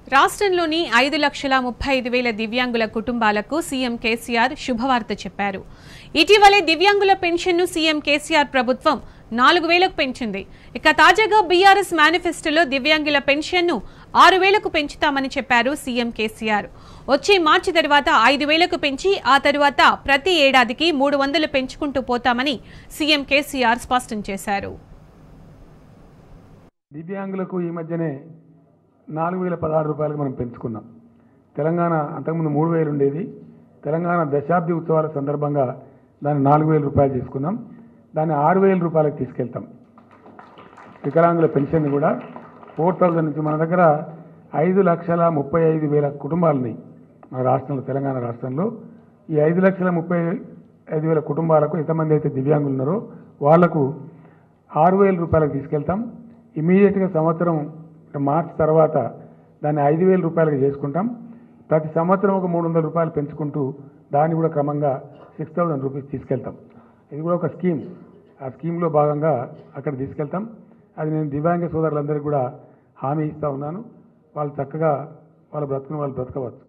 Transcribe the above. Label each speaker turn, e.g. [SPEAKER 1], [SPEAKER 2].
[SPEAKER 1] రాష్ట్రంలోని ఐదు లక్షల ముప్పై ఐదు వేల దివ్యాంగుల కుటుంబాలకు సీఎం కేసీఆర్ శుభవార్త చెప్పారు ఇటీవలే దివ్యాంగుల పెన్షన్ను సీఎం కేసీఆర్ ప్రభుత్వం నాలుగు వేలకు పెంచింది ఇక తాజాగా బీఆర్ఎస్ మేనిఫెస్టోలో దివ్యాంగుల పెన్షన్ను ఆరు వేలకు పెంచుతామని చెప్పారు సీఎం కేసీఆర్ వచ్చే మార్చి తర్వాత ఐదు వేలకు పెంచి ఆ తరువాత ప్రతి ఏడాదికి మూడు వందలు పెంచుకుంటూ పోతామని సీఎం కేసీఆర్ స్పష్టం చేశారు
[SPEAKER 2] దివ్యాంగులకు ఈ మధ్యనే నాలుగు వేల పదహారు రూపాయలకు మనం పెంచుకున్నాం తెలంగాణ అంతకుముందు మూడు వేలు ఉండేది తెలంగాణ దశాబ్ది ఉత్సవాల సందర్భంగా దాన్ని నాలుగు వేల రూపాయలు తీసుకున్నాం దాన్ని ఆరు వేల రూపాయలకు తీసుకెళ్తాం వికలాంగుల పెన్షన్ కూడా ఫోర్ థౌజండ్ నుంచి మన దగ్గర ఐదు లక్షల ముప్పై ఐదు వేల కుటుంబాలని మన రాష్ట్రంలో తెలంగాణ రాష్ట్రంలో ఈ ఐదు లక్షల ముప్పై ఐదు వేల కుటుంబాలకు ఎంతమంది అయితే దివ్యాంగులు ఉన్నారో వాళ్లకు ఆరు వేల రూపాయలకు తీసుకెళ్తాం ఇమీడియట్గా సంవత్సరం మార్చి తర్వాత దాన్ని ఐదు వేల రూపాయలకు చేసుకుంటాం ప్రతి సంవత్సరం ఒక మూడు వందల రూపాయలు పెంచుకుంటూ దాన్ని కూడా క్రమంగా సిక్స్ థౌజండ్ రూపీస్ తీసుకెళ్తాం ఇది కూడా ఒక స్కీమ్ ఆ స్కీమ్లో భాగంగా అక్కడ తీసుకెళ్తాం అది నేను దివ్యాంగ సోదరులందరికీ కూడా హామీ ఇస్తా ఉన్నాను వాళ్ళు చక్కగా వాళ్ళ బ్రతుకుని వాళ్ళు బ్రతకవచ్చు